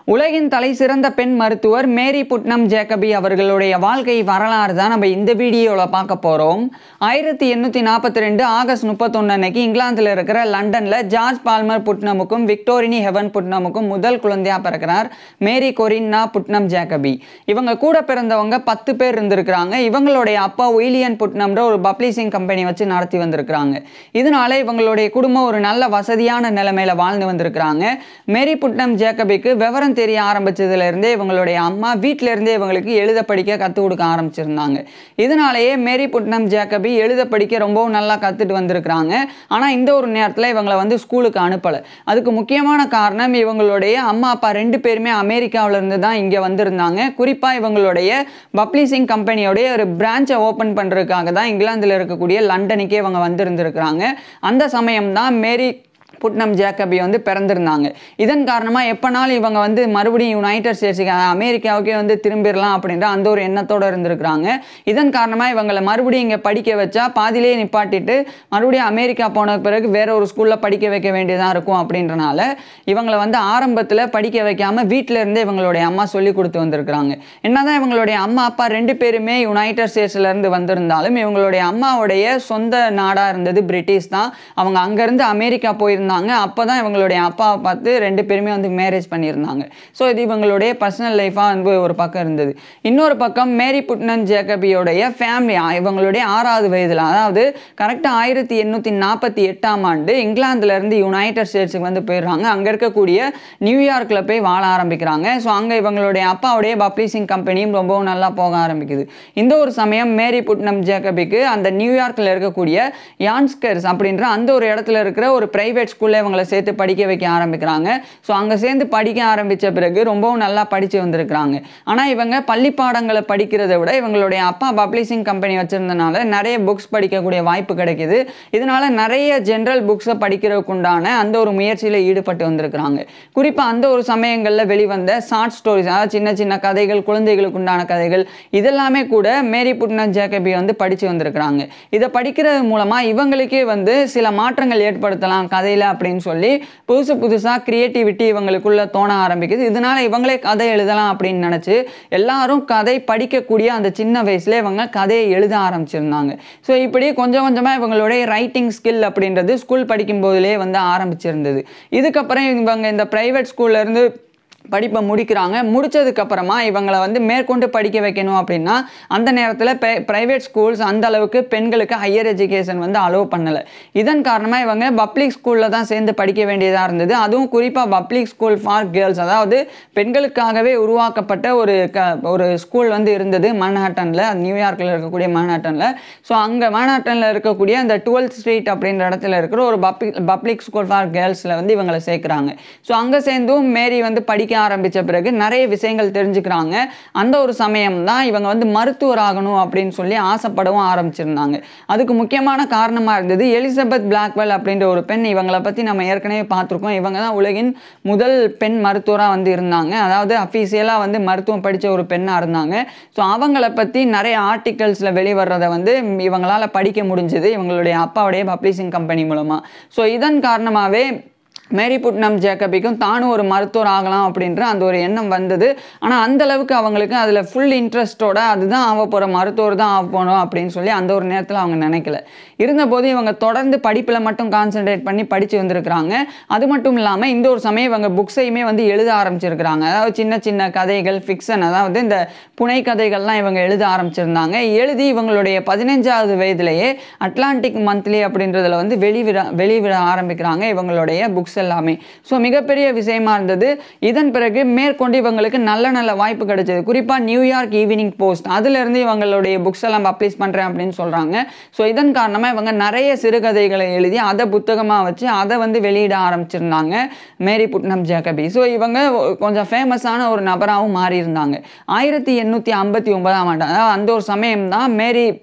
உலகின் தலை சிறந்த பெண் மருத்துவர் மேரி புட்னம் ஜேக்கபி அவர்களுடைய வாழ்க்கை வரலாறு தான் நம்ம இந்த வீடியோவில் பார்க்க போகிறோம் ஆயிரத்தி எண்ணூற்றி நாற்பத்தி ரெண்டு ஆகஸ்ட் முப்பத்தொன்று அன்னைக்கு இங்கிலாந்தில் இருக்கிற லண்டனில் ஜார்ஜ் பால்மர் புட்னமுக்கும் விக்டோரினி ஹெவன் புட்னமுக்கும் முதல் குழந்தையாக பிறக்கிறார் மேரி கொரின்னா புட்னம் ஜேக்கபி இவங்க கூட பிறந்தவங்க பத்து பேர் இருந்திருக்கிறாங்க இவங்களுடைய அப்பா வில்லியன் புட்னம்ன்ற ஒரு பப்ளிஷிங் கம்பெனி வச்சு நடத்தி வந்திருக்கிறாங்க இதனால இவங்களுடைய குடும்பம் ஒரு நல்ல வசதியான நிலைமையில வாழ்ந்து வந்திருக்கிறாங்க மேரி புட்னம் ஜேக்கபிக்கு விவரம் தெரிய ஆரம்பிச்சதுல இருந்தே இவங்களுடைய அம்மா வீட்டில இருந்தே இவங்களுக்கு எழுத படிக்க கற்றுக் கொடுக்க ஆரம்பிச்சிருந்தாங்க இதனாலேயே மேரி புட்னம் ஜேக்கபி எழுத படிக்க ரொம்பவும் நல்லா கற்றுட்டு வந்திருக்கிறாங்க ஆனால் இந்த ஒரு நேரத்தில் இவங்களை வந்து ஸ்கூலுக்கு அனுப்பலை அதுக்கு முக்கியமான காரணம் இவங்களுடைய அம்மா அப்பா ரெண்டு பேருமே அமெரிக்காவுல இருந்து தான் இங்கே வந்திருந்தாங்க குறிப்பாக இவங்களுடைய பப்ளிஷிங் கம்பெனியோடைய ஒரு பிரான்ச்சை ஓப்பன் பண்ணுறதுக்காக தான் இங்கிலாந்தில் இருக்கக்கூடிய லண்டனுக்கே இவங்க வந்திருந்திருக்கிறாங்க அந்த சமயம் தான் மேரி புட்னம் ஜேக்கபி வந்து பிறந்திருந்தாங்க இதன் காரணமாக எப்போனாலும் இவங்க வந்து மறுபடியும் யுனைடெட் ஸ்டேட்ஸுக்கு அதாவது அமெரிக்காவுக்கே வந்து திரும்பிடலாம் அப்படின்ற அந்த ஒரு எண்ணத்தோடு இருந்திருக்கிறாங்க இதன் காரணமாக இவங்களை மறுபடியும் இங்கே படிக்க வச்சா பாதியிலே நிப்பாட்டிட்டு மறுபடியும் அமெரிக்கா போன பிறகு வேற ஒரு ஸ்கூலில் படிக்க வைக்க வேண்டியதாக இருக்கும் அப்படின்றனால இவங்களை வந்து ஆரம்பத்தில் படிக்க வைக்காமல் வீட்டில் இருந்தே இவங்களுடைய அம்மா சொல்லி கொடுத்து வந்திருக்கிறாங்க என்னதான் இவங்களுடைய அம்மா அப்பா ரெண்டு பேருமே யுனைடெட் ஸ்டேட்ஸ்ல இருந்து வந்திருந்தாலும் இவங்களுடைய அம்மாவுடைய சொந்த நாடாக இருந்தது பிரிட்டிஷ் தான் அவங்க அங்கேருந்து அமெரிக்கா போயிருந்தாங்க அப்போ தான் இவங்களுடைய அப்பாவை பார்த்து ரெண்டு பேருமே வந்து மேரேஜ் பண்ணியிருந்தாங்க ஸோ இது இவங்களுடைய பர்சனல் லைஃபாக வந்து ஒரு பக்கம் இருந்தது இன்னொரு பக்கம் மேரி புட்னன் ஜேக்கபியோடைய ஃபேமிலி இவங்களுடைய ஆறாவது வயதில் அதாவது கரெக்டாக ஆயிரத்தி எண்ணூற்றி நாற்பத்தி எட்டாம் ஆண்டு இங்கிலாந்துலேருந்து யுனைடெட் ஸ்டேட்ஸுக்கு வந்து போயிடுறாங்க அங்கே இருக்கக்கூடிய நியூயார்க்கில் போய் வாழ ஆரம்பிக்கிறாங்க ஸோ அங்கே இவங்களுடைய அப்பாவுடைய பப்ளிஷிங் கம்பெனியும் ரொம்பவும் நல்லா போக ஆரம்பிக்குது இந்த ஒரு சமயம் மேரி புட்னம் ஜேக்கபிக்கு அந்த நியூயார்க்கில் இருக்கக்கூடிய யான்ஸ்கர்ஸ் அப்படின்ற அந்த ஒரு இடத்துல இருக்கிற ஒரு ப்ரைவேட் ஸ்கூலில் இவங்களை சேர்த்து படிக்க வைக்க ஆரம்பிக்கிறாங்க ஸோ அங்கே சேர்ந்து படிக்க ஆரம்பித்த பிறகு ரொம்பவும் நல்லா படித்து வந்திருக்கிறாங்க ஆனால் இவங்க பள்ளி பாடங்களை படிக்கிறத விட இவங்களுடைய அப்பா பப்ளிஷிங் கம்பெனி வச்சுருந்தனால நிறைய புக்ஸ் படிக்கக்கூடிய வாய்ப்பு கிடைக்குது இதனால நிறைய ஜென்ரல் புக்ஸை படிக்கிறதுக்கு உண்டான அந்த ஒரு முயற்சியில் ஈடுபட்டு வந்திருக்கிறாங்க குறிப்பாக அந்த ஒரு சமயங்களில் வெளிவந்த ஷார்ட் ஸ்டோரிஸ் அதாவது சின்ன சின்ன கதைகள் குழந்தைகளுக்கு உண்டான கதைகள் இதெல்லாமே கூட மேரி புட்னன் ஜேக்கபி வந்து படித்து வந்திருக்கிறாங்க இதை படிக்கிறது மூலமாக இவங்களுக்கே வந்து சில மாற்றங்கள் ஏற்படுத்தலாம் கதையில் அப்படின்னு சொல்லி புதுசு புதுசாக க்ரியேட்டிவிட்டி இவங்களுக்குள்ள தோண ஆரம்பிக்குது இதனால இவங்களே கதை எழுதலாம் அப்படின்னு நினச்சி எல்லாரும் கதை படிக்கக்கூடிய அந்த சின்ன வயசுல இவங்க கதையை எழுத ஆரம்பிச்சிருந்தாங்க ஸோ இப்படி கொஞ்சம் கொஞ்சமாக இவங்களுடைய ரைட்டிங் ஸ்கில் அப்படின்றது ஸ்கூல் படிக்கும் போதிலே வந்து ஆரம்பிச்சிருந்தது இதுக்கப்புறம் இவங்க இந்த ப்ரைவேட் ஸ்கூல்லேருந்து படிப்பை முடிக்கிறாங்க முடிச்சதுக்கப்புறமா இவங்களை வந்து மேற்கொண்டு படிக்க வைக்கணும் அப்படின்னா அந்த நேரத்தில் ப்ரைவேட் ஸ்கூல்ஸ் அந்த அளவுக்கு பெண்களுக்கு ஹையர் எஜுகேஷன் வந்து அலோவ் பண்ணலை இதன் காரணமாக இவங்க பப்ளிக் ஸ்கூலில் தான் சேர்ந்து படிக்க வேண்டியதாக இருந்தது அதுவும் குறிப்பாக பப்ளிக் ஸ்கூல் ஃபார் கேர்ள்ஸ் அதாவது பெண்களுக்காகவே உருவாக்கப்பட்ட ஒரு க ஒரு ஸ்கூல் வந்து இருந்தது மன்ஹாட்டனில் நியூயார்க்கில் இருக்கக்கூடிய மன்ஹாட்டனில் ஸோ அங்கே மன்ஹாட்டனில் இருக்கக்கூடிய அந்த டுவெல்த் ஸ்ட்ரீட் அப்படின்ற இடத்துல இருக்கிற ஒரு பப்ளிக் பப்ளிக் ஸ்கூல் ஃபார் கேர்ள்ஸில் வந்து இவங்களை சேர்க்குறாங்க ஸோ அங்கே சேர்ந்தும் மேரி வந்து படிக்க ஆரம்பித்த பிறகு நிறைய விஷயங்கள் தெரிஞ்சுக்கிறாங்க அந்த ஒரு சமயம் தான் இவங்க வந்து மருத்துவர் ஆகணும் அப்படின்னு சொல்லி ஆசைப்படவும் ஆரம்பிச்சிருந்தாங்க அதுக்கு முக்கியமான காரணமாக இருந்தது எலிசபெத் பிளாக்வெல் அப்படின்ற ஒரு பெண் இவங்களை பற்றி நம்ம ஏற்கனவே பார்த்துருக்கோம் இவங்க தான் உலகின் முதல் பெண் மருத்துவராக வந்து இருந்தாங்க அதாவது அஃபீஷியலாக வந்து மருத்துவம் படித்த ஒரு பெண்ணாக இருந்தாங்க ஸோ அவங்கள பற்றி நிறைய ஆர்டிகல்ஸில் வெளிவர்றதை வந்து இவங்களால் படிக்க முடிஞ்சது இவங்களுடைய அப்பாவுடைய பப்ளிஷிங் கம்பெனி மூலமாக ஸோ இதன் காரணமாகவே மேரி புட்னம் ஜேக்கபிக்கும் தானும் ஒரு மருத்துவர் ஆகலாம் அப்படின்ற அந்த ஒரு எண்ணம் வந்தது ஆனால் அந்த அளவுக்கு அவங்களுக்கு அதில் ஃபுல் இன்ட்ரெஸ்ட்டோட அதுதான் ஆக போகிற மருத்துவர் தான் ஆக போகணும் அப்படின்னு சொல்லி அந்த ஒரு நேரத்தில் அவங்க நினைக்கல இருந்தபோது இவங்க தொடர்ந்து படிப்பில் மட்டும் கான்சென்ட்ரேட் பண்ணி படித்து வந்திருக்கிறாங்க அது மட்டும் இல்லாமல் இந்த ஒரு சமயம் இவங்க புக்ஸையுமே வந்து எழுத ஆரம்பிச்சிருக்கிறாங்க அதாவது சின்ன சின்ன கதைகள் ஃபிக்ஷன் அதாவது இந்த புனை கதைகள்லாம் இவங்க எழுத ஆரம்பிச்சிருந்தாங்க எழுதி இவங்களுடைய பதினஞ்சாவது வயதிலேயே அட்லாண்டிக் மந்த்லி அப்படின்றதுல வந்து வெளிவிட வெளிவிட ஆரம்பிக்கிறாங்க இவங்களுடைய புக்ஸ் எல்லாமே ஸோ மிகப்பெரிய விஷயமா இருந்தது இதன் பிறகு மேற்கொண்டு இவங்களுக்கு நல்ல நல்ல வாய்ப்பு கிடைச்சது குறிப்பாக நியூயார்க் ஈவினிங் போஸ்ட் அதுலேருந்து இவங்களுடைய புக்ஸ் எல்லாம் பப்ளிஷ் பண்ணுறேன் அப்படின்னு சொல்கிறாங்க ஸோ இதன் காரணமாக இவங்க நிறைய சிறுகதைகளை எழுதி அதை புத்தகமாக வச்சு அதை வந்து வெளியிட ஆரம்பிச்சிருந்தாங்க மேரி புட்னம் ஜேக்கபி ஸோ இவங்க கொஞ்சம் ஃபேமஸான ஒரு நபராகவும் மாறி இருந்தாங்க ஆயிரத்தி எண்ணூற்றி ஐம்பத்தி ஒன்பதாம் ஆண்டு அதாவது அந்த ஒரு சமயம் தான் மேரி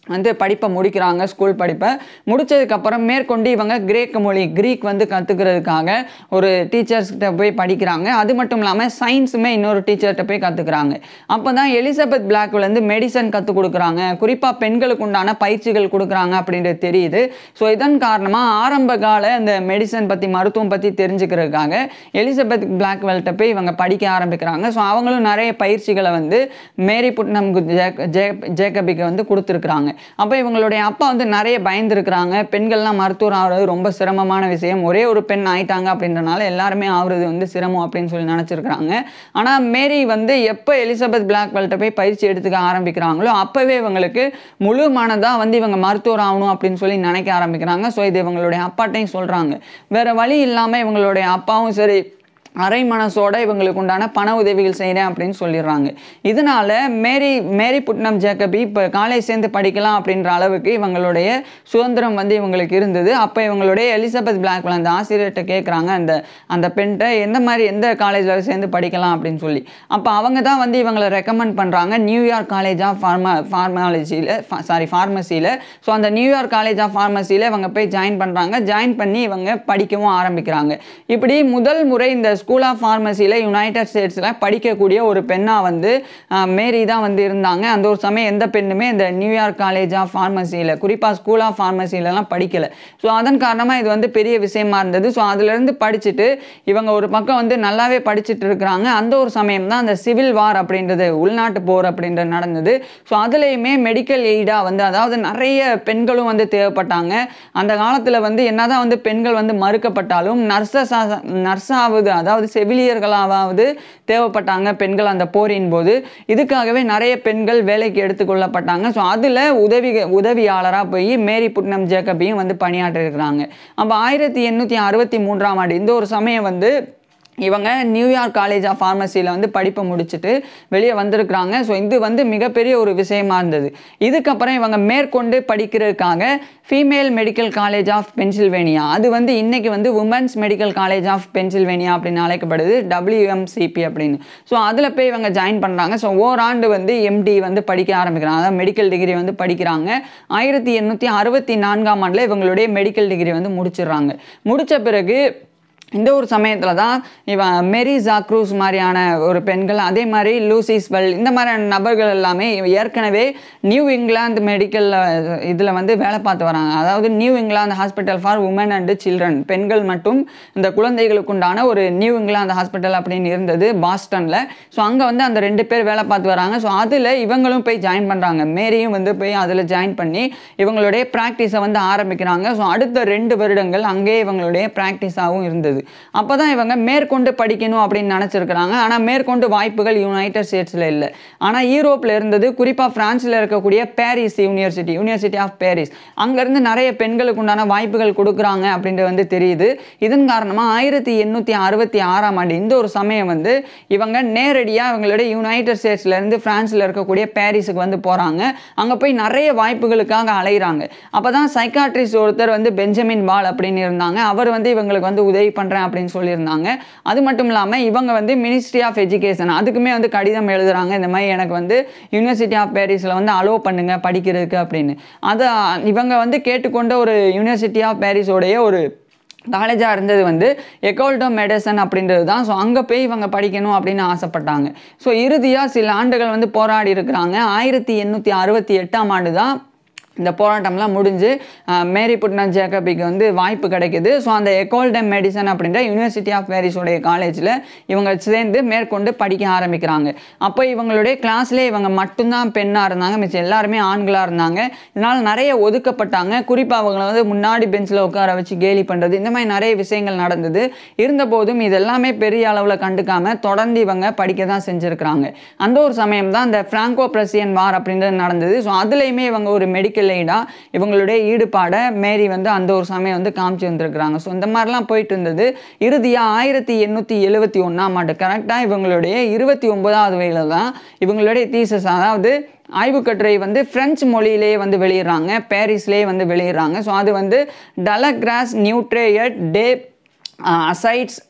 வந்து படிப்பை முடிக்கிறாங்க ஸ்கூல் படிப்பை முடிச்சதுக்கப்புறம் மேற்கொண்டு இவங்க கிரேக்க மொழி கிரீக் வந்து கற்றுக்கிறதுக்காக ஒரு டீச்சர்ஸ்கிட்ட போய் படிக்கிறாங்க அது மட்டும் இல்லாமல் சயின்ஸுமே இன்னொரு டீச்சர்கிட்ட போய் கற்றுக்குறாங்க அப்போ தான் எலிசபெத் பிளாக்வில் வந்து மெடிசன் கற்றுக் கொடுக்குறாங்க குறிப்பாக பெண்களுக்கு உண்டான பயிற்சிகள் கொடுக்குறாங்க அப்படின்றது தெரியுது ஸோ இதன் காரணமாக ஆரம்ப கால இந்த மெடிசன் பற்றி மருத்துவம் பற்றி தெரிஞ்சுக்கிறதுக்காக எலிசபெத் பிளாக்வெல்ட்ட போய் இவங்க படிக்க ஆரம்பிக்கிறாங்க ஸோ அவங்களும் நிறைய பயிற்சிகளை வந்து மேரி புட்னம் ஜேக்கபிக்கு வந்து கொடுத்துருக்குறாங்க அப்போ இவங்களுடைய அப்பா வந்து நிறைய பயந்துருக்கிறாங்க பெண்கள்லாம் மருத்துவர் ஆகிறது ரொம்ப சிரமமான விஷயம் ஒரே ஒரு பெண் ஆயிட்டாங்க அப்படின்றனால எல்லாருமே ஆகுறது வந்து சிரமம் அப்படின்னு சொல்லி நினச்சிருக்கிறாங்க ஆனால் மேரி வந்து எப்போ எலிசபெத் பிளாக்வெல்ட்ட போய் பயிற்சி எடுத்துக்க ஆரம்பிக்கிறாங்களோ அப்போவே இவங்களுக்கு முழு மனதாக வந்து இவங்க மருத்துவர் ஆகணும் அப்படின்னு சொல்லி நினைக்க ஆரம்பிக்கிறாங்க ஸோ இது இவங்களுடைய அப்பாட்டையும் சொல்கிறாங்க வேற வழி இல்லாமல் இவங்களுடைய அப்பாவும் சரி அரை மனசோட இவங்களுக்கு உண்டான பண உதவிகள் செய்கிறேன் அப்படின்னு சொல்லிடுறாங்க இதனால மேரி மேரி புட்னம் ஜேக்கபி இப்போ காலேஜ் சேர்ந்து படிக்கலாம் அப்படின்ற அளவுக்கு இவங்களுடைய சுதந்திரம் வந்து இவங்களுக்கு இருந்தது அப்போ இவங்களுடைய எலிசபெத் பிளாக்வெல் அந்த ஆசிரியர்கிட்ட கேட்குறாங்க அந்த அந்த பெண்கிட்ட எந்த மாதிரி எந்த காலேஜில் சேர்ந்து படிக்கலாம் அப்படின்னு சொல்லி அப்போ அவங்க தான் வந்து இவங்களை ரெக்கமெண்ட் பண்ணுறாங்க நியூயார்க் காலேஜ் ஆஃப் ஃபார்மா ஃபார்மாலஜியில் சாரி ஃபார்மசியில் ஸோ அந்த நியூயார்க் காலேஜ் ஆஃப் ஃபார்மசியில் இவங்க போய் ஜாயின் பண்ணுறாங்க ஜாயின் பண்ணி இவங்க படிக்கவும் ஆரம்பிக்கிறாங்க இப்படி முதல் முறை இந்த ஸ்கூல் ஆஃப் ஃபார்மசியில் யுனைடெட் ஸ்டேட்ஸில் படிக்கக்கூடிய ஒரு பெண்ணாக வந்து அஹ், மேரி தான் வந்து இருந்தாங்க அந்த ஒரு சமயம் எந்த பெண்ணுமே இந்த நியூயார்க் காலேஜ் ஆஃப் ஃபார்மசியில் குறிப்பாக ஸ்கூல் ஆஃப் ஃபார்மசிலலாம் படிக்கலை ஸோ அதன் காரணமாக இது வந்து பெரிய விஷயமா இருந்தது ஸோ அதுலேருந்து படிச்சுட்டு இவங்க ஒரு பக்கம் வந்து நல்லாவே படிச்சுட்டு இருக்கிறாங்க அந்த ஒரு சமயம் தான் அந்த சிவில் வார் அப்படின்றது உள்நாட்டு போர் அப்படின்றது நடந்தது ஸோ அதுலேயுமே மெடிக்கல் எய்டாக வந்து அதாவது நிறைய பெண்களும் வந்து தேவைப்பட்டாங்க அந்த காலத்தில் வந்து என்னதான் வந்து பெண்கள் வந்து மறுக்கப்பட்டாலும் நர்சஸ் நர்ஸாவது அதாவது செவிலியர்களாவது தேவைப்பட்டாங்க பெண்கள் அந்த போரின் போது இதுக்காகவே நிறைய பெண்கள் வேலைக்கு எடுத்துக்கொள்ளப்பட்டாங்க ஸோ அதில் உதவி உதவியாளராக போய் மேரி புட்னம் ஜேக்கபையும் வந்து பணியாற்றிருக்கிறாங்க அப்போ ஆயிரத்தி எண்ணூற்றி அறுபத்தி மூன்றாம் ஆண்டு இந்த ஒரு சமயம் வந்து இவங்க நியூயார்க் காலேஜ் ஆஃப் ஃபார்மசியில் வந்து படிப்பை முடிச்சுட்டு வெளியே வந்திருக்கிறாங்க ஸோ இது வந்து மிகப்பெரிய ஒரு விஷயமா இருந்தது இதுக்கப்புறம் இவங்க மேற்கொண்டு படிக்கிறதுக்காக female medical college of Pennsylvania அது வந்து இன்னைக்கு வந்து women's medical college of Pennsylvania அப்படின்னு அழைக்கப்படுது WMCP அப்படின்னு ஸோ அதில் போய் இவங்க ஜாயின் பண்ணுறாங்க ஸோ ஓராண்டு வந்து எம்டி வந்து படிக்க ஆரம்பிக்கிறாங்க அதாவது மெடிக்கல் டிகிரி வந்து படிக்கிறாங்க ஆயிரத்தி எண்ணூற்றி அறுபத்தி நான்காம் ஆண்டில் இவங்களுடைய மெடிக்கல் டிகிரி வந்து முடிச்சிடுறாங்க முடித்த பிறகு இந்த ஒரு சமயத்தில் தான் இவன் மெரி ஜாக்ரூஸ் மாதிரியான ஒரு பெண்கள் அதே மாதிரி லூசிஸ் வெல் இந்த மாதிரியான நபர்கள் எல்லாமே ஏற்கனவே நியூ இங்கிலாந்து மெடிக்கல் இதில் வந்து வேலை பார்த்து வராங்க அதாவது New England hospital for women and children பெண்கள் மற்றும் இந்த குழந்தைகளுக்கு உண்டான ஒரு நியூ இங்கிலாந்து ஹாஸ்பிட்டல் அப்படின்னு இருந்தது பாஸ்டனில் ஸோ அங்கே வந்து அந்த ரெண்டு பேர் வேலை பார்த்து வராங்க ஸோ அதில் இவங்களும் போய் ஜாயின் பண்ணுறாங்க மேரியும் வந்து போய் அதில் ஜாயின் பண்ணி இவங்களுடைய ப்ராக்டிஸை வந்து ஆரம்பிக்கிறாங்க ஸோ அடுத்த ரெண்டு வருடங்கள் அங்கேயே இவங்களுடைய ப்ராக்டிஸாகவும் இருந்தது அப்போ தான் இவங்க மேற்கொண்டு படிக்கணும் அப்படின்னு நினச்சிருக்கிறாங்க ஆனால் மேற்கொண்டு வாய்ப்புகள் யுனைடெட் ஸ்டேட்ஸில் இல்லை ஆனால் யூரோப்பில் இருந்தது குறிப்பாக ஃப்ரான்ஸில் இருக்கக்கூடிய Paris university university of Paris அங்கேருந்து நிறைய பெண்களுக்கு உண்டான வாய்ப்புகள் கொடுக்குறாங்க அப்படின்றது வந்து தெரியுது இதன் காரணமாக ஆயிரத்தி எண்ணூற்றி அறுபத்தி ஆறாம் ஆண்டு இந்த ஒரு சமயம் வந்து இவங்க நேரடியாக இவங்களுடைய யுனைடெட் ஸ்டேட்ஸ்லேருந்து ஃப்ரான்ஸில் இருக்கக்கூடிய பாரிஸுக்கு வந்து போகிறாங்க அங்கே போய் நிறைய வாய்ப்புகளுக்காக அலைகிறாங்க அப்போ தான் சைக்காட்ரிஸ்ட் ஒருத்தர் வந்து பெஞ்சமின் பால் அப்படின்னு இருந்தாங்க அவர் வந்து இவங்களுக்கு வந்து உதவி பண்ணுறேன் அப்படின்னு சொல்லியிருந்தாங்க அது மட்டும் இல்லாமல் இவங்க வந்து மினிஸ்ட்ரி ஆஃப் எஜுகேஷன் அதுக்குமே வந்து கடிதம் எழுதுறாங்க இந்த மாதிரி எனக்கு வந்து யூனிவர்சிட்டி ஆஃப் பாரிஸில் வந்து அலோவ் பண்ணுங்க படிக்கிறதுக்கு அப்படின்னு அதை இவங்க வந்து கேட்டுக்கொண்ட ஒரு யூனிவர்சிட்டி ஆஃப் பாரிஸோடைய ஒரு காலேஜாக இருந்தது வந்து எக்கோல்டோ மெடிசன் அப்படின்றது தான் ஸோ அங்கே போய் இவங்க படிக்கணும் அப்படின்னு ஆசைப்பட்டாங்க ஸோ இறுதியாக சில ஆண்டுகள் வந்து போராடி இருக்கிறாங்க ஆயிரத்தி எண்ணூற்றி அறுபத்தி எட்டாம் ஆண்டு தான் இந்த போராட்டம்லாம் முடிஞ்சு அஹ், மேரி புட்னம் ஜேக்கபிக்கு வந்து வாய்ப்பு கிடைக்குது ஸோ அந்த எக்கோல்டம் மெடிசன் அப்படின்ற யூனிவர்சிட்டி ஆஃப் பாரிஸோடைய காலேஜில் இவங்க சேர்ந்து மேற்கொண்டு படிக்க ஆரம்பிக்கிறாங்க அப்போ இவங்களுடைய கிளாஸ்லேயே இவங்க மட்டும்தான் பெண்ணாக இருந்தாங்க மிச்சம் எல்லாருமே ஆண்களாக இருந்தாங்க இதனால் நிறைய ஒதுக்கப்பட்டாங்க குறிப்பாக அவங்கள வந்து முன்னாடி பெஞ்சில் உட்கார வச்சு கேலி பண்ணுறது இந்த மாதிரி நிறைய விஷயங்கள் நடந்தது இருந்தபோதும் இதெல்லாமே பெரிய அளவில் கண்டுக்காம தொடர்ந்து இவங்க படிக்க தான் செஞ்சுருக்கிறாங்க அந்த ஒரு சமயம் தான் இந்த ஃப்ராங்கோ பிரசியன் வார் அப்படின்றது நடந்தது ஸோ அதுலேயுமே இவங்க ஒரு மெடிக்கல் எய்டாக இவங்களுடைய ஈடுபாடை மேரி வந்து அந்த ஒரு சமயம் வந்து காமிச்சு வந்திருக்கிறாங்க ஸோ இந்த மாதிரிலாம் போயிட்டு இருந்தது இறுதியாக ஆயிரத்தி எண்ணூற்றி எழுபத்தி ஒன்றாம் ஆண்டு கரெக்டாக இவங்களுடைய இருபத்தி ஒன்பதாவது வயதில் தான் இவங்களுடைய தீசஸ் அதாவது ஆய்வுக்கட்டுரை வந்து பிரெஞ்சு மொழியிலேயே வந்து வெளியிடுறாங்க பாரிஸ்லேயே வந்து வெளியிடுறாங்க ஸோ அது வந்து டலக்ராஸ் நியூட்ரேயட் டே அசைட்ஸ்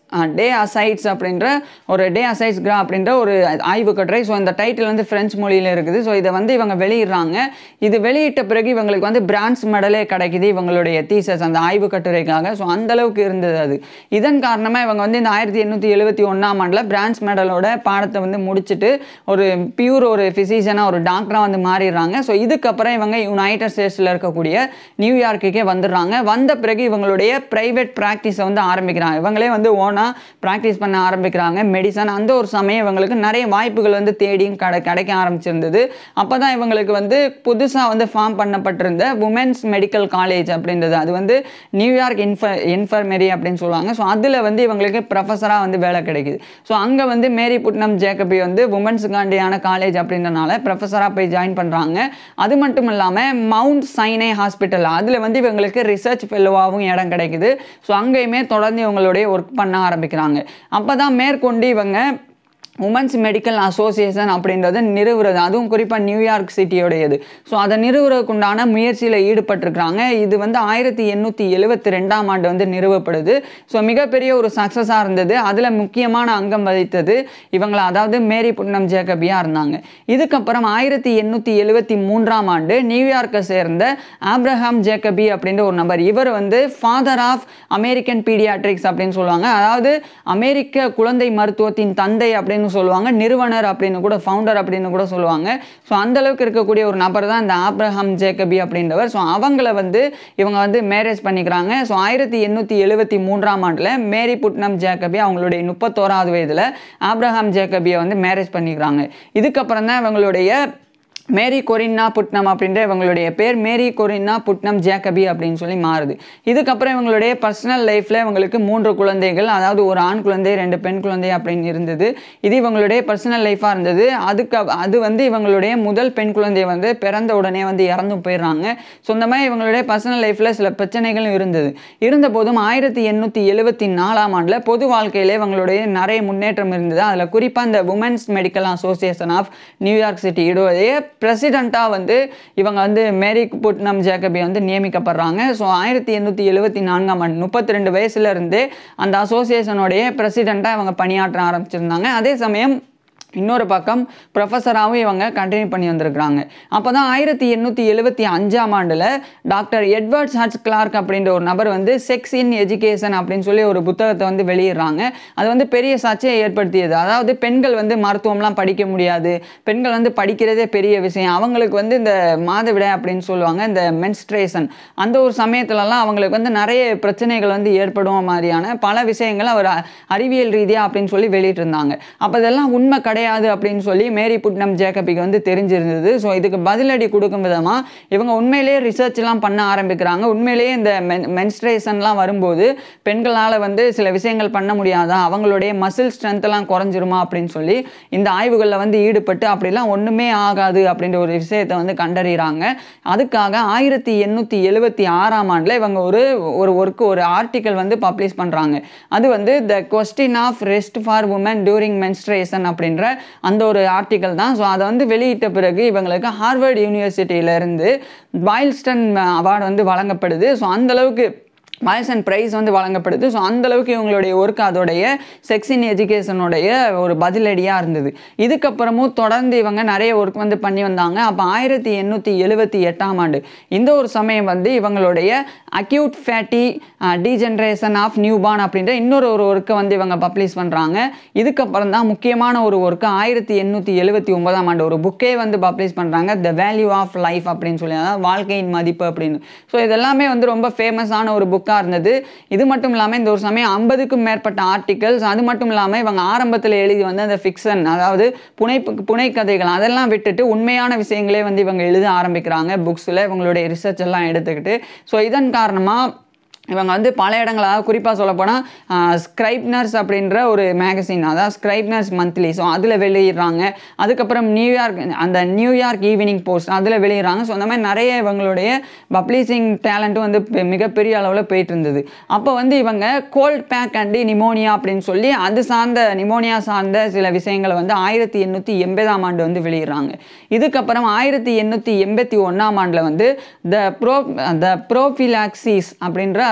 டே அசைட்ஸ் அப்படின்ற ஒரு டே அசைட்ஸ் கிரா அப்படின்ற ஒரு ஆய்வு கட்டுரை ஸோ இந்த டைட்டில் வந்து ஃப்ரெஞ்சு மொழியில் இருக்குது ஸோ இதை வந்து இவங்க வெளியிடுறாங்க இது வெளியிட்ட பிறகு இவங்களுக்கு வந்து பிரான்ஸ் மெடலே கிடைக்குது இவங்களுடைய தீசஸ் அந்த ஆய்வு கட்டுரைக்காக ஸோ அந்த அளவுக்கு இருந்தது அது இதன் காரணமாக இவங்க வந்து இந்த ஆயிரத்தி எண்ணூற்றி எழுபத்தி ஒன்றாம் ஆண்டில் பிரான்ஸ் மெடலோட பாடத்தை வந்து முடிச்சுட்டு ஒரு பியூர் ஒரு ஃபிசிஷியனாக ஒரு டாக்டராக வந்து மாறிடுறாங்க ஸோ இதுக்கப்புறம் இவங்க யுனைடெட் ஸ்டேட்ஸில் இருக்கக்கூடிய நியூயார்க்குக்கே வந்துடுறாங்க வந்த பிறகு இவங்களுடைய ப்ரைவேட் ப்ராக்டிஸை வந்து ஆரம்பிக்கிறாங்க இவங்களே வந்து ஓனாக ப்ராக்டிஸ் பண்ண ஆரம்பிக்கிறாங்க மெடிசன் அந்த ஒரு சமயம் இவங்களுக்கு நிறைய வாய்ப்புகள் வந்து தேடியும் கிடை கிடைக்க ஆரம்பிச்சிருந்தது அப்போ தான் இவங்களுக்கு வந்து புதுசாக வந்து ஃபார்ம் பண்ணப்பட்டிருந்த உமன்ஸ் மெடிக்கல் காலேஜ் அப்படின்றது அது வந்து நியூயார்க் இன்ஃப இன்ஃபர்மரி அப்படின்னு சொல்லுவாங்க ஸோ அதில் வந்து இவங்களுக்கு ப்ரொஃபஸராக வந்து வேலை கிடைக்குது ஸோ அங்கே வந்து மேரி புட்னம் ஜேக்கபி வந்து உமன்ஸுக்காண்டியான காலேஜ் அப்படின்றனால ப்ரொஃபஸராக போய் ஜாயின் பண்ணுறாங்க அது மட்டும் இல்லாமல் மவுண்ட் சைனே ஹாஸ்பிட்டல் அதில் வந்து இவங்களுக்கு ரிசர்ச் ஃபெல்லோவாகவும் இடம் கிடைக்குது ஸோ அங்கேயுமே தொடர்ந்து இவங்களுடைய ஒர்க் பண்ண ஆரம்பிக்கிறாங்க அப்போ தான் மேற்கொண்டு இவங்க உமன்ஸ் மெடிக்கல் அசோசியேஷன் அப்படின்றத நிறுவுறது அதுவும் குறிப்பாக நியூயார்க் சிட்டியோடையது ஸோ அதை நிறுவுறதுக்குண்டான முயற்சியில் ஈடுபட்டிருக்கிறாங்க இது வந்து ஆயிரத்தி எண்ணூற்றி எழுபத்தி ரெண்டாம் ஆண்டு வந்து நிறுவப்படுது ஸோ மிகப்பெரிய ஒரு சக்ஸஸாக இருந்தது அதில் முக்கியமான அங்கம் வகித்தது இவங்கள அதாவது மேரி புட்னம் ஜேக்கபியாக இருந்தாங்க இதுக்கப்புறம் ஆயிரத்தி எண்ணூற்றி எழுபத்தி மூன்றாம் ஆண்டு நியூயார்க்கை சேர்ந்த ஆப்ரஹாம் ஜேக்கபி அப்படின்ற ஒரு நபர் இவர் வந்து ஃபாதர் ஆஃப் அமெரிக்கன் பீடியாட்ரிக்ஸ் அப்படின்னு சொல்லுவாங்க அதாவது அமெரிக்க குழந்தை மருத்துவத்தின் தந்தை அப்படின்னு சொல்லுவாங்க நிறுவனர் அப்படின்னு கூட ஃபவுண்டர் அப்படின்னு கூட சொல்லுவாங்க ஸோ அந்த அளவுக்கு இருக்கக்கூடிய ஒரு நபர் தான் இந்த ஆப்ரஹாம் ஜேக்கபி அப்படின்றவர் ஸோ அவங்கள வந்து இவங்க வந்து மேரேஜ் பண்ணிக்கிறாங்க ஸோ ஆயிரத்தி எண்ணூற்றி எழுபத்தி மூன்றாம் ஆண்டில் மேரி புட்னம் ஜேக்கபி அவங்களுடைய முப்பத்தோராவது வயதில் ஆப்ரஹாம் ஜேக்கபியை வந்து மேரேஜ் பண்ணிக்கிறாங்க இதுக்கப்புறம் தான் இவங்களுடைய மேரி கொரின்னா புட்னம் அப்படின்ற இவங்களுடைய பேர் மேரி கொரின்னா புட்னம் ஜேக்கபி அப்படின்னு சொல்லி மாறுது இதுக்கப்புறம் இவங்களுடைய பர்சனல் லைஃப்பில் இவங்களுக்கு மூன்று குழந்தைகள் அதாவது ஒரு ஆண் குழந்தை ரெண்டு பெண் குழந்தை அப்படின்னு இருந்தது இது இவங்களுடைய பர்சனல் லைஃபாக இருந்தது அதுக்கு அது வந்து இவங்களுடைய முதல் பெண் குழந்தை வந்து பிறந்த உடனே வந்து இறந்து போயிடுறாங்க ஸோ இந்த மாதிரி இவங்களுடைய பர்சனல் லைஃப்பில் சில பிரச்சனைகளும் இருந்தது இருந்த போதும் ஆயிரத்தி எண்ணூற்றி எழுபத்தி நாலாம் ஆண்டில் பொது வாழ்க்கையில் இவங்களுடைய நிறைய முன்னேற்றம் இருந்தது அதில் குறிப்பாக இந்த women's medical association of New York city இதோடைய பிரசிடெண்ட்டாக வந்து இவங்க வந்து மேரி புட்னம் ஜேக்கபி வந்து நியமிக்கப்படுறாங்க ஸோ ஆயிரத்தி எண்ணூற்றி எழுபத்தி நான்காம் ஆண்டு முப்பத்தி ரெண்டு வயசுல இருந்தே அந்த அசோசியேஷனுடைய பிரசிடெண்ட்டாக இவங்க பணியாற்ற ஆரம்பிச்சிருந்தாங்க அதே சமயம் இன்னொரு பக்கம் ப்ரொஃபஸராகவும் இவங்க கண்டினியூ பண்ணி வந்திருக்கிறாங்க அப்போ தான் ஆயிரத்தி எண்ணூற்றி எழுபத்தி அஞ்சாம் ஆண்டில் டாக்டர் எட்வர்ட்ஸ் ஹட்ச் கிளார்க் அப்படின்ற ஒரு நபர் வந்து செக்ஸ் இன் எஜுகேஷன் அப்படின்னு சொல்லி ஒரு புத்தகத்தை வந்து வெளியிடுறாங்க அது வந்து பெரிய சர்ச்சையை ஏற்படுத்தியது அதாவது பெண்கள் வந்து மருத்துவம்லாம் படிக்க முடியாது பெண்கள் வந்து படிக்கிறதே பெரிய விஷயம் அவங்களுக்கு வந்து இந்த மாதவிடாய் அப்படின்னு சொல்லுவாங்க இந்த மென்ஸ்ட்ரேஷன் அந்த ஒரு சமயத்துலலாம் அவங்களுக்கு வந்து நிறைய பிரச்சனைகள் வந்து ஏற்படும் மாதிரியான பல விஷயங்கள் அவர் அ- அறிவியல் ரீதியாக அப்படின்னு சொல்லி வெளியிட்டிருந்தாங்க அப்போ இதெல்லாம் உண்மை கிடையாது அப்படின்னு சொல்லி மேரி புட்னம் ஜேக்கபிக்கு வந்து தெரிஞ்சிருந்தது ஸோ இதுக்கு பதிலடி கொடுக்கும் விதமாக இவங்க உண்மையிலேயே ரிசர்ச்லாம் பண்ண ஆரம்பிக்கிறாங்க உண்மையிலேயே இந்த மென் மென்ஸ்ட்ரேஷன்லாம் வரும்போது பெண்களால் வந்து சில விஷயங்கள் பண்ண முடியாதா அவங்களுடைய மசில் ஸ்ட்ரென்த்லாம் குறைஞ்சிருமா அப்படின்னு சொல்லி இந்த ஆய்வுகளில் வந்து ஈடுபட்டு அப்படிலாம் ஒன்றுமே ஆகாது அப்படின்ற ஒரு விஷயத்தை வந்து கண்டறிகிறாங்க அதுக்காக ஆயிரத்தி எண்ணூற்றி எழுபத்தி ஆறாம் ஆண்டில் இவங்க ஒரு ஒரு ஒர்க்கு ஒரு ஆர்டிக்கல் வந்து பப்ளிஷ் பண்ணுறாங்க அது வந்து the question of rest for women during menstruation அப்படின்ற அந்த ஒரு ஆர்டிக்கல் தான் ஸோ அதை வந்து வெளியிட்ட பிறகு இவங்களுக்கு ஹார்வர்ட் யூனிவர்சிட்டியிலேருந்து பாயில்ஸ்டன் அவார்டு வந்து வழங்கப்படுது ஸோ அந்த அளவுக்கு பாய்சன் ப்ரைஸ் வந்து வழங்கப்படுது ஸோ அந்த அளவுக்கு இவங்களுடைய ஒர்க் அதோடைய செக்ஸ் இன் எஜுகேஷனுடைய ஒரு பதிலடியாக இருந்தது இதுக்கப்புறமும் தொடர்ந்து இவங்க நிறைய ஒர்க் வந்து பண்ணி வந்தாங்க அப்போ ஆயிரத்தி எண்ணூற்றி எழுபத்தி எட்டாம் ஆண்டு இந்த ஒரு சமயம் வந்து இவங்களுடைய acute fatty degeneration of newborn அப்படின்ற இன்னொரு ஒரு ஒர்க்கை வந்து இவங்க பப்ளிஷ் பண்ணுறாங்க இதுக்கப்புறம் தான் முக்கியமான ஒரு ஒர்க்கு ஆயிரத்தி எண்ணூற்றி எழுபத்தி ஒன்பதாம் ஆண்டு ஒரு புக்கே வந்து பப்ளிஷ் பண்ணுறாங்க த வேல்யூ ஆஃப் லைஃப் அப்படின்னு சொல்லி அதாவது வாழ்க்கையின் மதிப்பு அப்படின்னு ஸோ இதெல்லாமே வந்து ரொம்ப ஃபேமஸான ஒரு புக்காக இருந்தது இது மட்டும் இல்லாமல் இந்த ஒரு சமயம் ஐம்பதுக்கும் மேற்பட்ட ஆர்டிகல்ஸ் அது மட்டும் இல்லாமல் இவங்க ஆரம்பத்தில் எழுதி வந்து அந்த ஃபிக்ஷன் அதாவது புனைப்பு புனைக்கதைகள் அதெல்லாம் விட்டுட்டு உண்மையான விஷயங்களே வந்து இவங்க எழுத ஆரம்பிக்கிறாங்க புக்ஸில் இவங்களுடைய ரிசர்ச் எல்லாம் எடுத்துக்கிட்டு ஸோ இதன் காரணமாக இவங்க வந்து பல இடங்கள் அதாவது குறிப்பாக சொல்லப்போனால் ஸ்கிரைப்னர்ஸ் அப்படின்ற ஒரு மேகசின் அதாவது ஸ்கிரைப்னர்ஸ் மந்த்லி ஸோ அதில் வெளியிடுறாங்க அதுக்கப்புறம் நியூயார்க் அந்த நியூயார்க் ஈவினிங் போஸ்ட் அதில் வெளியிடுறாங்க ஸோ அந்த மாதிரி நிறைய இவங்களுடைய பப்ளிஷிங் டேலண்ட்டும் வந்து பெ- மிகப்பெரிய அளவில் போயிட்டு இருந்தது அப்போ வந்து இவங்க கோல்ட் பேக் அண்ட் நிமோனியா அப்படின்னு சொல்லி அது சார்ந்த நிமோனியா சார்ந்த சில விஷயங்களை வந்து ஆயிரத்தி எண்ணூற்றி எண்பதாம் ஆண்டு வந்து வெளியிடுறாங்க இதுக்கப்புறம் ஆயிரத்தி எண்ணூற்றி எண்பத்தி ஒன்றாம் ஆண்டில் வந்து த ப்ரோ த ப்ரோஃபிலாக்சிஸ் அப்படின்ற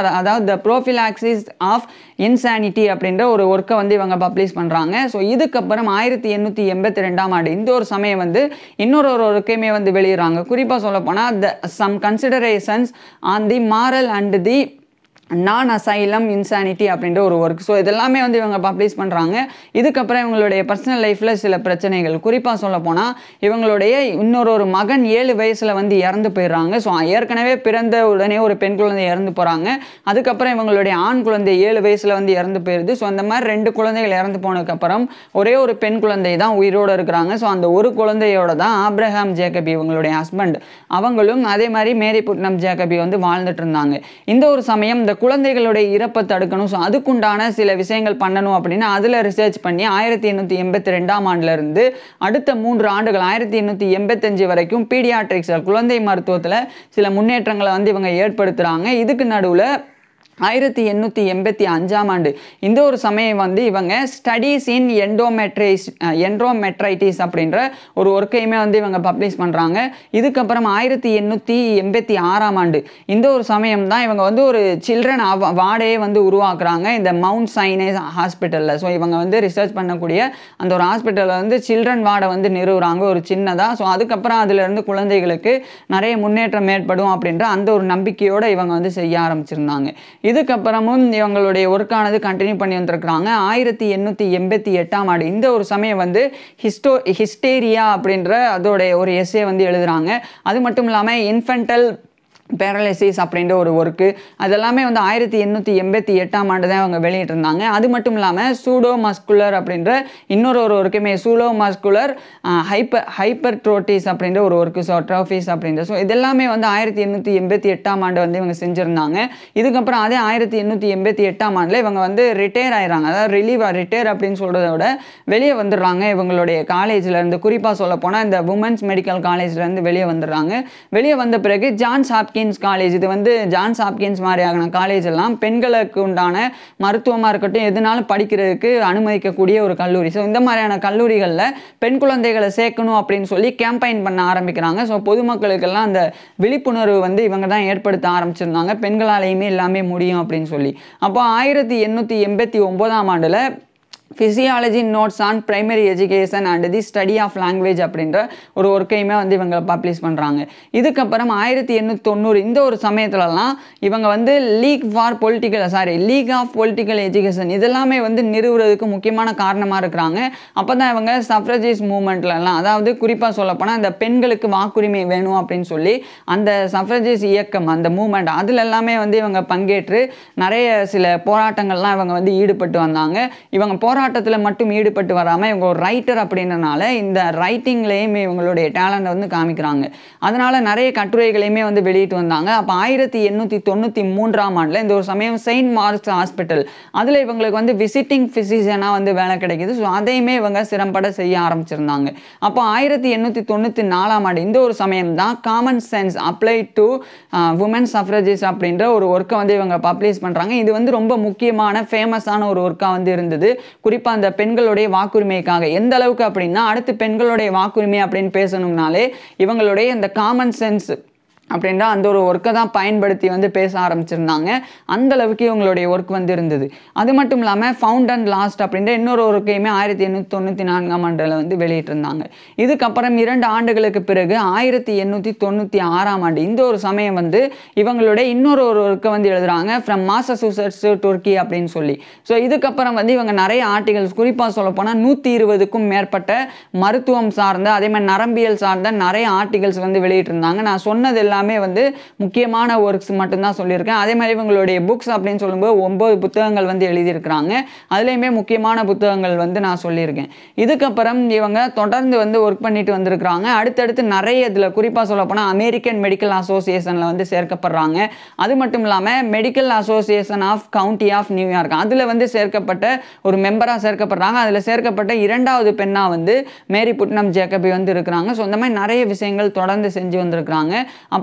பிஆர் அதாவது த ப்ரோஃபிலாக்சிஸ் ஆஃப் இன்சானிட்டி அப்படின்ற ஒரு ஒர்க்கை வந்து இவங்க பப்ளிஷ் பண்ணுறாங்க ஸோ இதுக்கப்புறம் ஆயிரத்தி எண்ணூற்றி எண்பத்தி ரெண்டாம் ஆண்டு இந்த ஒரு சமயம் வந்து இன்னொரு ஒரு ஒர்க்கையுமே வந்து வெளியிடுறாங்க குறிப்பாக சொல்லப்போனால் the some considerations on the moral and the non asylum insanity அப்படின்ற ஒரு ஒர்க் ஸோ இதெல்லாமே வந்து இவங்க பப்ளிஷ் பண்ணுறாங்க இதுக்கப்புறம் இவங்களுடைய பர்சனல் லைஃப்பில் சில பிரச்சனைகள் குறிப்பாக சொல்ல போனால் இவங்களுடைய இன்னொரு ஒரு மகன் ஏழு வயசில் வந்து இறந்து போயிடுறாங்க ஸோ ஏற்கனவே பிறந்த உடனே ஒரு பெண் குழந்தை இறந்து போகிறாங்க அதுக்கப்புறம் இவங்களுடைய ஆண் குழந்தை ஏழு வயசில் வந்து இறந்து போயிடுது ஸோ அந்த மாதிரி ரெண்டு குழந்தைகள் இறந்து போனதுக்கப்புறம் ஒரே ஒரு பெண் குழந்தை தான் உயிரோடு இருக்கிறாங்க ஸோ அந்த ஒரு குழந்தையோட தான் ஆப்ரஹாம் ஜேக்கபி இவங்களுடைய ஹஸ்பண்ட் அவங்களும் அதே மாதிரி மேரி புட்னம் ஜேக்கபி வந்து வாழ்ந்துட்டு இருந்தாங்க இந்த ஒரு சமயம் இந்த குழந்தைகளுடைய இறப்பை தடுக்கணும் ஸோ அதுக்குண்டான சில விஷயங்கள் பண்ணணும் அப்படின்னு அதில் ரிசர்ச் பண்ணி ஆயிரத்தி எண்ணூற்றி எண்பத்தி ரெண்டாம் ஆண்டுலேருந்து அடுத்த மூன்று ஆண்டுகள் ஆயிரத்தி எண்ணூற்றி எண்பத்தஞ்சு வரைக்கும் பீடியாட்ரிக்ஸ் குழந்தை மருத்துவத்தில் சில முன்னேற்றங்களை வந்து இவங்க ஏற்படுத்துகிறாங்க இதுக்கு நடுவில் ஆயிரத்தி எண்ணூற்றி எண்பத்தி அஞ்சாம் ஆண்டு இந்த ஒரு சமயம் வந்து இவங்க ஸ்டடீஸ் இன் எண்டோமெட்ரைஸ் என்ட்ரோமெட்ரைட்டிஸ் அப்படின்ற ஒரு ஒர்க்கையுமே வந்து இவங்க பப்ளிஷ் பண்ணுறாங்க இதுக்கப்புறம் ஆயிரத்தி எண்ணூற்றி எண்பத்தி ஆறாம் ஆண்டு இந்த ஒரு சமயம் தான் இவங்க வந்து ஒரு சில்ட்ரன் வார்டையே வந்து உருவாக்குறாங்க இந்த மவுண்ட் சைனேஸ் ஹாஸ்பிட்டலில் ஸோ இவங்க வந்து ரிசர்ச் பண்ணக்கூடிய அந்த ஒரு ஹாஸ்பிட்டலில் வந்து சில்ட்ரன் வார்டை வந்து நிறுவுறாங்க ஒரு சின்னதாக ஸோ அதுக்கப்புறம் அதிலிருந்து குழந்தைகளுக்கு நிறைய முன்னேற்றம் ஏற்படும் அப்படின்ற அந்த ஒரு நம்பிக்கையோடு இவங்க வந்து செய்ய ஆரம்பிச்சிருந்தாங்க இதுக்கப்புறமும் இவங்களுடைய ஒர்க்கானது கண்டினியூ பண்ணி வந்திருக்கிறாங்க ஆயிரத்தி எண்ணூற்றி எண்பத்தி எட்டாம் ஆண்டு இந்த ஒரு சமயம் வந்து ஹிஸ்டோ ஹிஸ்டேரியா அப்படின்ற அதோடைய ஒரு எஸ்ஸே வந்து எழுதுகிறாங்க அது மட்டும் இல்லாமல் இன்ஃபென்டல் பேரலைசிஸ் அப்படின்ற ஒரு ஒர்க்கு அதெல்லாமே வந்து ஆயிரத்தி எண்ணூற்றி எண்பத்தி எட்டாம் ஆண்டு தான் அவங்க வெளியிட்டிருந்தாங்க அது மட்டும் இல்லாமல் சூடோ மஸ்குலர் அப்படின்ற இன்னொரு ஒரு ஒர்க்குமே pseudo muscular hyper hypertrophy அப்படின்ற ஒரு ஒர்க்கு ஸோ ட்ரோஃபீஸ் அப்படின்ற ஸோ இதெல்லாமே வந்து ஆயிரத்தி எண்ணூற்றி எண்பத்தி எட்டாம் ஆண்டு வந்து இவங்க செஞ்சுருந்தாங்க இதுக்கப்புறம் அதே ஆயிரத்தி எண்ணூற்றி எண்பத்தி எட்டாம் ஆண்டில் இவங்க வந்து ரிட்டையர் ஆயிடுறாங்க அதாவது ரிலீவ் ரிட்டையர் அப்படின்னு சொல்கிறத விட வெளியே வந்துடுறாங்க இவங்களுடைய காலேஜ்லேருந்து குறிப்பாக சொல்ல போனால் இந்த உமன்ஸ் மெடிக்கல் காலேஜ்லேருந்து வெளியே வந்துடுறாங்க வெளியே வந்த பிறகு ஜான்ஸ் ஹாப்கின்ஸ் காலேஜ் இது வந்து ஜான்ஸ் ஹாப்கின்ஸ் மாதிரியான காலேஜ் எல்லாம் பெண்களுக்கு உண்டான மருத்துவமாக இருக்கட்டும் எதுனாலும் படிக்கிறதுக்கு அனுமதிக்கக்கூடிய ஒரு கல்லூரி ஸோ இந்த மாதிரியான கல்லூரிகளில் பெண் குழந்தைகளை சேர்க்கணும் அப்படின்னு சொல்லி கேம்பெயின் பண்ண ஆரம்பிக்கிறாங்க ஸோ பொதுமக்களுக்கெல்லாம் அந்த விழிப்புணர்வு வந்து இவங்க தான் ஏற்படுத்த ஆரம்பிச்சிருந்தாங்க பெண்களாலேயுமே எல்லாமே முடியும் அப்படின்னு சொல்லி அப்போ ஆயிரத்தி எண்ணூற்றி எண்பத்தி ஒம்போதாம் ஆண்டில் physiology notes on primary education and the study of language அப்படின்ற ஒரு ஒர்க்கையுமே வந்து இவங்க பப்ளிஷ் பண்ணுறாங்க இதுக்கப்புறம் ஆயிரத்தி எண்ணூற்றி தொண்ணூறு இந்த ஒரு சமயத்துலலாம் இவங்க வந்து league for political sorry league of political education இதெல்லாமே வந்து நிறுவுறதுக்கு முக்கியமான காரணமாக இருக்கிறாங்க அப்போ தான் இவங்க சஃப்ரஜிஸ் மூமெண்ட்லலாம் அதாவது குறிப்பாக சொல்லப்போனால் அந்த பெண்களுக்கு வாக்குரிமை வேணும் அப்படின்னு சொல்லி அந்த சஃப்ரஜிஸ் இயக்கம் அந்த மூமெண்ட் அதில் எல்லாமே வந்து இவங்க பங்கேற்று நிறைய சில போராட்டங்கள்லாம் இவங்க வந்து ஈடுபட்டு வந்தாங்க இவங்க போராட்டத்தில் மட்டும் ஈடுபட்டு வராமல் இவங்க ஒரு ரைட்டர் அப்படின்றனால இந்த ரைட்டிங்லேயுமே இவங்களுடைய டேலண்ட்டை வந்து காமிக்கிறாங்க அதனால நிறைய கட்டுரைகளையுமே வந்து வெளியிட்டு வந்தாங்க அப்போ ஆயிரத்தி எண்ணூற்றி தொண்ணூற்றி மூன்றாம் ஆண்டில் இந்த ஒரு சமயம் செயின்ட் மார்க்ஸ் ஹாஸ்பிட்டல் அதில் இவங்களுக்கு வந்து விசிட்டிங் ஃபிசிஷியனாக வந்து வேலை கிடைக்குது ஸோ அதையுமே இவங்க சிறம்பட செய்ய ஆரம்பிச்சிருந்தாங்க அப்போ ஆயிரத்தி எண்ணூற்றி தொண்ணூற்றி நாலாம் ஆண்டு இந்த ஒரு சமயம் தான் common sense apply to women suffrage அப்படின்ற ஒரு ஒர்க்கை வந்து இவங்க பப்ளிஷ் பண்ணுறாங்க இது வந்து ரொம்ப முக்கியமான ஃபேமஸான ஒரு ஒர்க்காக வந்து இருந்தது குறிப்பாக அந்த பெண்களுடைய வாக்குரிமைக்காக எந்த அளவுக்கு அப்படின்னா அடுத்து பெண்களுடைய வாக்குரிமை அப்படின்னு பேசணும்னாலே இவங்களுடைய இந்த காமன் சென்ஸ் அப்படின்ற அந்த ஒரு ஒர்க்கை தான் பயன்படுத்தி வந்து பேச ஆரம்பிச்சிருந்தாங்க அந்த அளவுக்கு இவங்களுடைய ஒர்க் வந்து இருந்தது அது மட்டும் இல்லாமல் ஃபவுண்ட் அண்ட் லாஸ்ட் அப்படின்ற இன்னொரு ஒர்க்கையுமே ஆயிரத்தி எண்ணூற்றி தொண்ணூற்றி நான்காம் ஆண்டில் வந்து வெளியிட்டிருந்தாங்க இதுக்கப்புறம் இரண்டு ஆண்டுகளுக்கு பிறகு ஆயிரத்தி எண்ணூற்றி தொண்ணூற்றி ஆறாம் ஆண்டு இந்த ஒரு சமயம் வந்து இவங்களுடைய இன்னொரு ஒரு ஒர்க்கை வந்து எழுதுறாங்க ஃப்ரம் மாசசூசட்ஸ் துர்க்கி அப்படின்னு சொல்லி ஸோ இதுக்கப்புறம் வந்து இவங்க நிறைய ஆர்டிகல்ஸ் குறிப்பாக சொல்ல போனால் நூற்றி இருபதுக்கும் மேற்பட்ட மருத்துவம் சார்ந்த அதே மாதிரி நரம்பியல் சார்ந்த நிறைய ஆர்டிகல்ஸ் வந்து வெளியிட்டிருந்தாங்க நான் சொன்னது எல்லாமே வந்து முக்கியமான ஒர்க்ஸ் மட்டும்தான் சொல்லியிருக்கேன் அதே மாதிரி இவங்களுடைய புக்ஸ் அப்படின்னு சொல்லும்போது ஒம்பது புத்தகங்கள் வந்து எழுதியிருக்கிறாங்க அதுலேயுமே முக்கியமான புத்தகங்கள் வந்து நான் சொல்லியிருக்கேன் இதுக்கப்புறம் இவங்க தொடர்ந்து வந்து ஒர்க் பண்ணிட்டு வந்திருக்கிறாங்க அடுத்தடுத்து நிறைய இதில் குறிப்பாக சொல்ல போனால் அமெரிக்கன் மெடிக்கல் அசோசியேஷனில் வந்து சேர்க்கப்படுறாங்க அது மட்டும் இல்லாமல் medical association of county of New York அதில் வந்து சேர்க்கப்பட்ட ஒரு மெம்பராக சேர்க்கப்படுறாங்க அதில் சேர்க்கப்பட்ட இரண்டாவது பெண்ணாக வந்து மேரி புட்னம் ஜேக்கபி வந்து இருக்கிறாங்க ஸோ இந்த மாதிரி நிறைய விஷயங்கள் தொடர்ந்து செஞ்சு வந்திருக்கிறாங்க அப்போ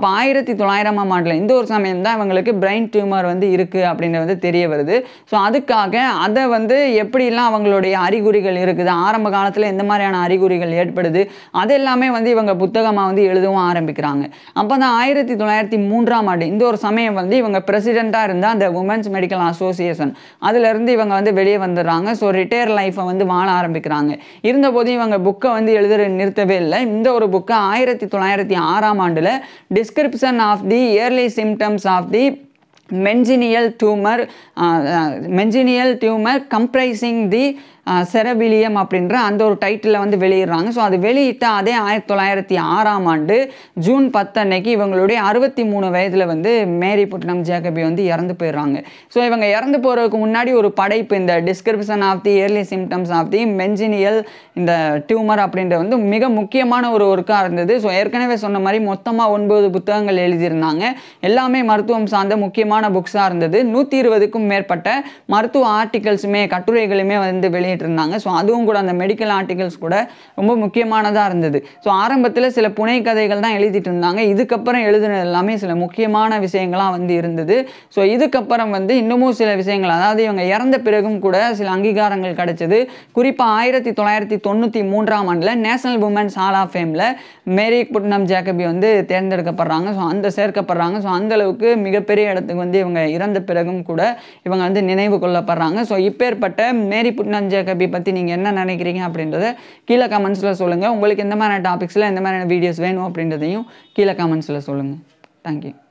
அப்போ ஆயிரத்தி தொள்ளாயிரமாம் ஆண்டில் இந்த ஒரு சமயம் தான் இவங்களுக்கு பிரெயின் டியூமர் வந்து இருக்குது அப்படின்றது வந்து தெரிய வருது ஸோ அதுக்காக அதை வந்து எப்படிலாம் அவங்களுடைய அறிகுறிகள் இருக்குது ஆரம்ப காலத்தில் எந்த மாதிரியான அறிகுறிகள் ஏற்படுது அது எல்லாமே வந்து இவங்க புத்தகமாக வந்து எழுதவும் ஆரம்பிக்கிறாங்க அப்போ தான் ஆயிரத்தி தொள்ளாயிரத்தி மூன்றாம் ஆண்டு இந்த ஒரு சமயம் வந்து இவங்க பிரசிடெண்ட்டாக இருந்த அந்த உமன்ஸ் மெடிக்கல் அசோசியேஷன் அதுலேருந்து இவங்க வந்து வெளியே வந்துடுறாங்க ஸோ ரிட்டையர் லைஃப்பை வந்து வாழ ஆரம்பிக்கிறாங்க இருந்தபோது இவங்க புக்கை வந்து எழுத நிறுத்தவே இல்லை இந்த ஒரு புக்கை ஆயிரத்தி தொள்ளாயிரத்தி ஆறாம் ஆண்டில் description of the early symptoms of the meningeal tumour meningeal tumour comprising the cerebellum அப்படின்ற அந்த ஒரு டைட்டிலில் வந்து வெளியிடுறாங்க ஸோ அது வெளியிட்ட அதே ஆயிரத்தி தொள்ளாயிரத்தி ஆறாம் ஆண்டு ஜூன் பத்து அன்னைக்கு இவங்களுடைய அறுபத்தி மூணு வயதில் வந்து மேரி புட்னம் ஜேக்கபி வந்து இறந்து போயிடுறாங்க ஸோ இவங்க இறந்து போகிறதுக்கு முன்னாடி ஒரு படைப்பு இந்த description of the early symptoms of the meningeal இந்த டியூமர் அப்படின்ற வந்து மிக முக்கியமான ஒரு ஒர்க்காக இருந்தது ஸோ ஏற்கனவே சொன்ன மாதிரி மொத்தமாக ஒன்பது புத்தகங்கள் எழுதியிருந்தாங்க எல்லாமே மருத்துவம் சார்ந்த முக்கியமான புக்ஸாக இருந்தது நூற்றி இருபதுக்கும் மேற்பட்ட மருத்துவ ஆர்டிகல்ஸுமே கட்டுரைகளுமே வந்து வெளியிட்டிருந்தாங்க ஸோ அதுவும் கூட அந்த மெடிக்கல் ஆர்டிகல்ஸ் கூட ரொம்ப முக்கியமானதாக இருந்தது ஸோ ஆரம்பத்தில் சில புனை கதைகள் தான் எழுதிட்டு இருந்தாங்க இதுக்கப்புறம் எழுதுனது எல்லாமே சில முக்கியமான விஷயங்களாக வந்து இருந்தது ஸோ இதுக்கப்புறம் வந்து இன்னமும் சில விஷயங்கள் அதாவது இவங்க இறந்த பிறகும் கூட சில அங்கீகாரங்கள் கிடைச்சது குறிப்பாக ஆயிரத்தி தொள்ளாயிரத்தி தொண்ணூற்றி மூன்றாம் ஆண்டில் national women's hall of fame Mary Putnam Jacobi வந்து தேர்ந்தெடுக்கப்படுறாங்க ஸோ அந்த சேர்க்கப்படுறாங்க ஸோ அந்த அளவுக்கு மிகப்பெரிய இடத்துக்கு வந்து இவங்க இறந்த பிறகும் கூட இவங்க வந்து நினைவு கொள்ளப்படுறாங்க ஸோ இப்பேற்பட்ட மேரி புட்னம் ஜேக்கபி பற்றி நீங்கள் என்ன நினைக்கிறீங்க அப்படின்றத கீழே கமெண்ட்ஸில் சொல்லுங்கள் உங்களுக்கு எந்த மாதிரியான டாபிக்ஸில் எந்த மாதிரியான வீடியோஸ் வேணும் அப்படின்றதையும் கீழே கமெண்ட்ஸில் சொல்லுங்கள் தேங்க்யூ